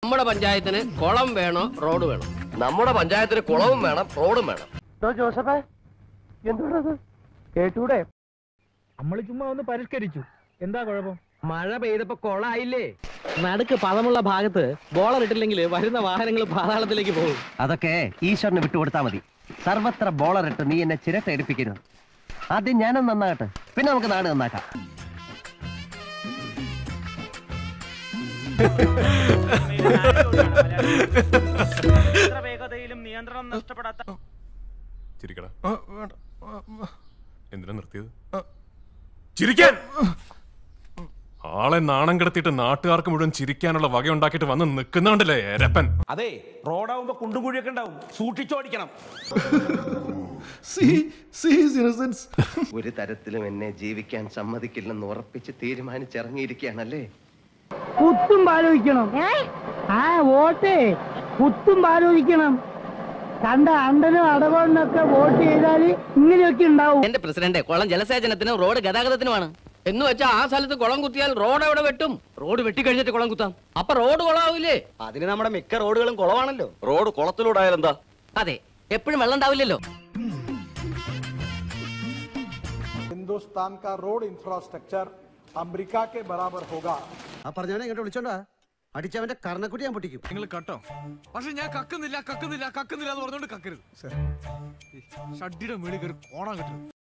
നമ്മുടെ പഞ്ചായത്തിന് കുളം വേണോ റോഡ് വേണോ നമ്മുടെ പഞ്ചായത്തിന് കുളവും വേണം റോഡും വേണം ജോസഫേ എന്തുകൊണ്ടത് കേട്ടൂടെ നമ്മൾ ചുമ്മാ ഒന്ന് പരിഷ്കരിച്ചു എന്താ കുഴപ്പം മഴ പെയ്തപ്പോ കൊളായില്ലേ നടുക്ക് പദമുള്ള ഭാഗത്ത് ബോളർ ഇട്ടില്ലെങ്കിൽ വരുന്ന വാഹനങ്ങൾ പാതാളത്തിലേക്ക് പോകും അതൊക്കെ ഈശ്വരന് വിട്ടുകൊടുത്താ മതി സർവത്ര ബോളറിട്ട് നീ എന്നെ ചിരട്ട എടുപ്പിക്കരുത് ആദ്യം ഞാനൊന്ന് നന്നാകട്ടെ പിന്നെ നമുക്ക് നാട് നന്നാക്കാം എത്ര വേഗതയിലും നിയന്ത്രണം നഷ്ടപ്പെടാത്ത ചിരിക്കടാ എന്തിനാ നിർത്തിയത് ചിരിക്കാൻ ആളെ നാണം കിടത്തിയിട്ട് നാട്ടുകാർക്ക് മുഴുവൻ ചിരിക്കാനുള്ള വക ഉണ്ടാക്കിയിട്ട് വന്ന് നിൽക്കുന്നുണ്ടല്ലേ എരപ്പൻ അതെ റോഡാവുമ്പോ കുണ്ടും കുഴിയൊക്കെ ഉണ്ടാവും സൂക്ഷിച്ചോടിക്കണം ഒരു തരത്തിലും എന്നെ ജീവിക്കാൻ സമ്മതിക്കില്ലെന്ന് ഉറപ്പിച്ച് തീരുമാനിച്ചിറങ്ങിയിരിക്കുകയാണല്ലേ കുത്തും ആലോചിക്കണം ആ വോട്ട് കുത്തും ആലോചിക്കണം കണ്ട അണ്ടനും അടവണ്ണൊക്കെ വോട്ട് ചെയ്താല് ഇങ്ങനെയൊക്കെ ഉണ്ടാവും എന്റെ പ്രസിഡന്റ് കുളം ജലസേചനത്തിനും റോഡ് ഗതാഗതത്തിനുമാണ് എന്ന് വെച്ചാൽ ആ സ്ഥലത്ത് കുളം കുത്തിയാൽ റോഡ് എവിടെ വെട്ടും റോഡ് വെട്ടിക്കഴിഞ്ഞിട്ട് കുളം കുത്താം അപ്പൊ റോഡ് കുളമാവില്ലേ അതിന് നമ്മുടെ മിക്ക റോഡുകളും കുളമാണല്ലോ റോഡ് കുളത്തിലൂടെ എന്താ അതെ എപ്പോഴും വെള്ളം ഉണ്ടാവില്ലല്ലോ हिंदुस्तान का रोड इंफ्रास्ट्रक्चर अमेरिका के बराबर होगा ആ പറഞ്ഞവനെ ഇങ്ങോട്ട് വിളിച്ചോണ്ടാ അടിച്ചവന്റെ കർണക്കുട്ടി ഞാൻ പൊട്ടിക്കും നിങ്ങൾ കട്ടോ പക്ഷെ ഞാൻ കക്കുന്നില്ല കക്കുന്നില്ല കക്കുന്നില്ല എന്ന് പറഞ്ഞോണ്ട് കക്കരുത് ഷഡ്ഡിയുടെ മേളിൽ കയറി കോണാൻ കിട്ടും